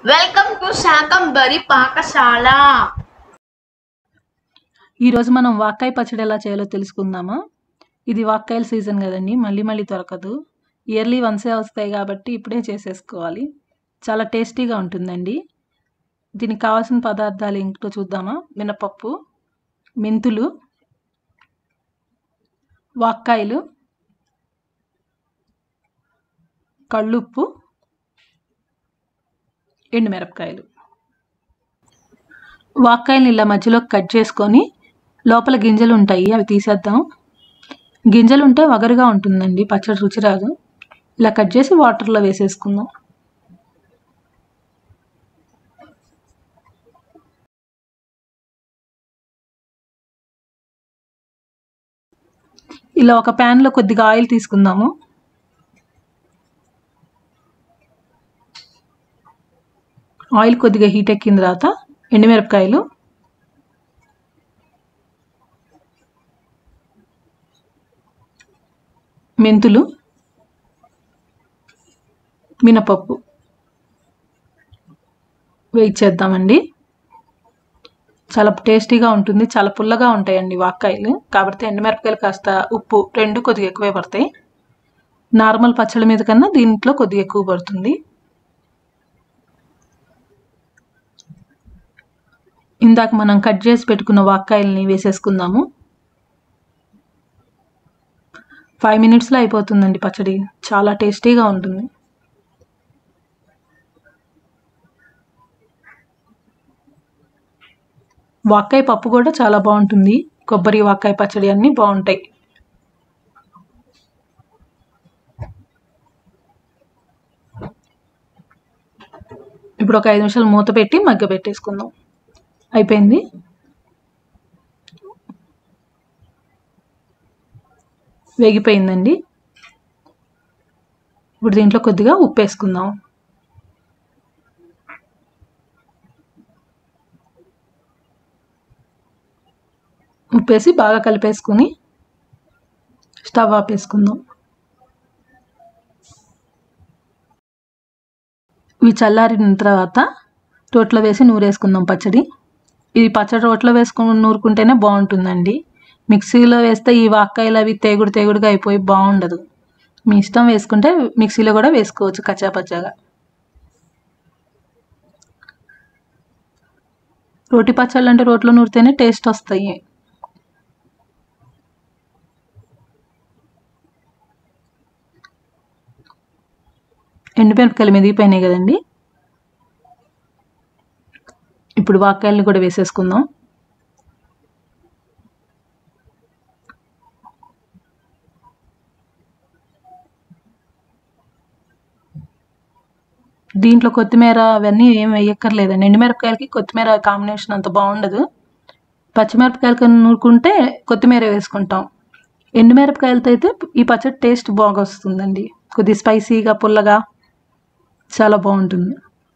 welcome to Shakambari పాకశాల ఈరోజు మనం వాక్కాయ పచ్చడి ఎలా చేయాలో తెలుసుకుందామా ఇది వాక్కాయల సీజన్ కదండి మళ్ళీ మళ్ళీ దొరకదు ఇయర్లీ వన్సే వస్తాయి కాబట్టి ఇప్పుడే చేసేసుకోవాలి చాలా టేస్టీగా ఉంటుందండి దీనికి కావాల్సిన పదార్థాలు ఏంటో చూద్దామా మినపప్పు మెంతులు వాక్కాయలు కళ్ళుప్పు ఎండుమిరపకాయలు వాక్కాయలు ఇలా మధ్యలో కట్ చేసుకొని లోపల గింజలు ఉంటాయి అవి తీసేద్దాం గింజలు ఉంటే వగరుగా ఉంటుందండి పచ్చడి రుచి రాదు ఇలా కట్ చేసి వాటర్లో వేసేసుకుందాం ఇలా ఒక ప్యాన్లో కొద్దిగా ఆయిల్ తీసుకుందాము ఆయిల్ కొద్దిగా హీట్ ఎక్కిన తర్వాత ఎండుమిరపకాయలు మెంతులు మినపప్పు వెయిట్ చేద్దామండి చాలా టేస్టీగా ఉంటుంది చాలా పుల్లగా ఉంటాయండి వాక్కాయలు కాబట్టి ఎండుమిరపకాయలు కాస్త ఉప్పు రెండు కొద్దిగా ఎక్కువే పడతాయి నార్మల్ పచ్చడి మీద కన్నా దీంట్లో కొద్దిగా ఎక్కువ పడుతుంది ఇందాక మనం కట్ చేసి పెట్టుకున్న వాక్కాయల్ని వేసేసుకుందాము ఫైవ్ మినిట్స్లో అయిపోతుందండి పచ్చడి చాలా టేస్టీగా ఉంటుంది వాక్కాయ పప్పు కూడా చాలా బాగుంటుంది కొబ్బరి వాక్కాయ పచ్చడి అన్నీ బాగుంటాయి ఇప్పుడు ఒక ఐదు నిమిషాలు మూత పెట్టి మగ్గ పెట్టేసుకుందాం అయిపోయింది వేగిపోయిందండి ఇప్పుడు దీంట్లో కొద్దిగా ఉప్పు వేసుకుందాం ఉప్పు వేసి బాగా కలిపేసుకుని స్టవ్ ఆపేసుకుందాం ఇవి చల్లారిన తర్వాత రోట్లో వేసి నూరేసుకుందాం పచ్చడి ఇది పచ్చడి రోట్లో వేసుకుని నూరుకుంటేనే బాగుంటుందండి మిక్సీలో వేస్తే ఈ వాక్కాయలు అవి తేగుడు తేగుడుగా అయిపోయి బాగుండదు మీ ఇష్టం వేసుకుంటే మిక్సీలో కూడా వేసుకోవచ్చు కచ్చా పచ్చాగా రోటి పచ్చళ్ళు అంటే రోట్లో నూరితేనే టేస్ట్ వస్తాయి ఎండుమిరపకాయలు మెదిగిపోయినాయి కదండి ఇప్పుడు వాక్కాయలను కూడా వేసేసుకుందాం దీంట్లో కొత్తిమీర అవన్నీ ఏం వేయక్కర్లేదండి ఎండుమిరపకాయలకి కొత్తిమీర కాంబినేషన్ అంత బాగుండదు పచ్చిమిరపకాయలకి నూరుకుంటే కొత్తిమీర వేసుకుంటాం ఎండుమిరపకాయలతో అయితే ఈ పచ్చడి టేస్ట్ బాగా వస్తుందండి కొద్ది స్పైసీగా పుల్లగా చాలా బాగుంటుంది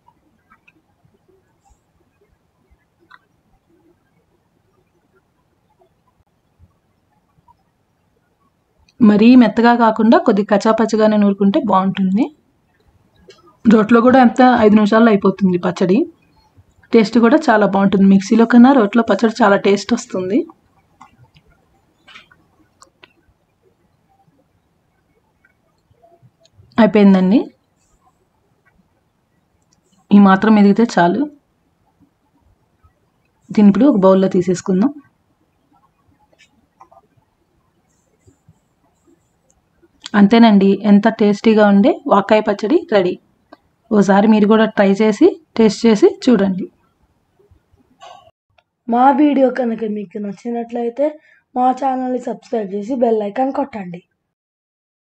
మరీ మెత్తగా కాకుండా కొద్ది కచాపచ్చగానే నూరుకుంటే బాగుంటుంది రోట్లో కూడా ఎంత ఐదు నిమిషాల్లో అయిపోతుంది పచ్చడి టేస్ట్ కూడా చాలా బాగుంటుంది మిక్సీలో కన్నా రోట్లో పచ్చడి చాలా టేస్ట్ వస్తుంది అయిపోయిందండి ఈ మాత్రం ఎదిగితే చాలు దీని ఇప్పుడు ఒక బౌల్లో తీసేసుకుందాం అంతేనండి ఎంత టేస్టీగా ఉండే వాకాయ పచ్చడి రెడీ ఓసారి మీరు కూడా ట్రై చేసి టేస్ట్ చేసి చూడండి మా వీడియో కనుక మీకు నచ్చినట్లయితే మా ఛానల్ని సబ్స్క్రైబ్ చేసి బెల్ ఐకాన్ కొట్టండి